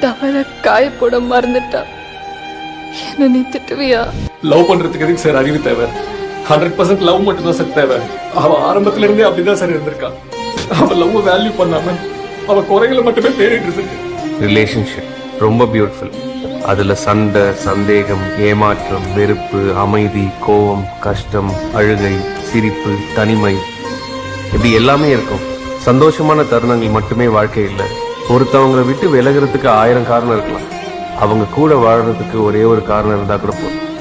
தவற காய போட மறந்துட்டா என்ன நீ திட்டுவியா லவ் பண்றதுக்கு எதுக்கு சார் அறிவு தேவை ஹண்ட்ரட் பர்சன்ட் லவ் மட்டும் தான் சார் தேவை அவ ஆரம்பத்துல இருந்தே அப்படிதான் சார் இருந்திருக்கான் அவ லவ் வேல்யூ பண்ணாம அவ குறைகளை மட்டுமே தேடிட்டு இருக்கு ரிலேஷன்ஷிப் ரொம்ப பியூட்டிஃபுல் அதுல சண்டை சந்தேகம் ஏமாற்றம் வெறுப்பு அமைதி கோபம் கஷ்டம் அழுகை சிரிப்பு தனிமை இப்படி எல்லாமே இருக்கும் சந்தோஷமான தருணங்கள் மட்டுமே வாழ்க்கை இல்லை ஒருத்தவங்களை விட்டு விலகிறதுக்கு ஆயிரம் காரணம் இருக்கலாம் அவங்க கூட வாழறதுக்கு ஒரே ஒரு காரணம் இருந்தா கூட போதும்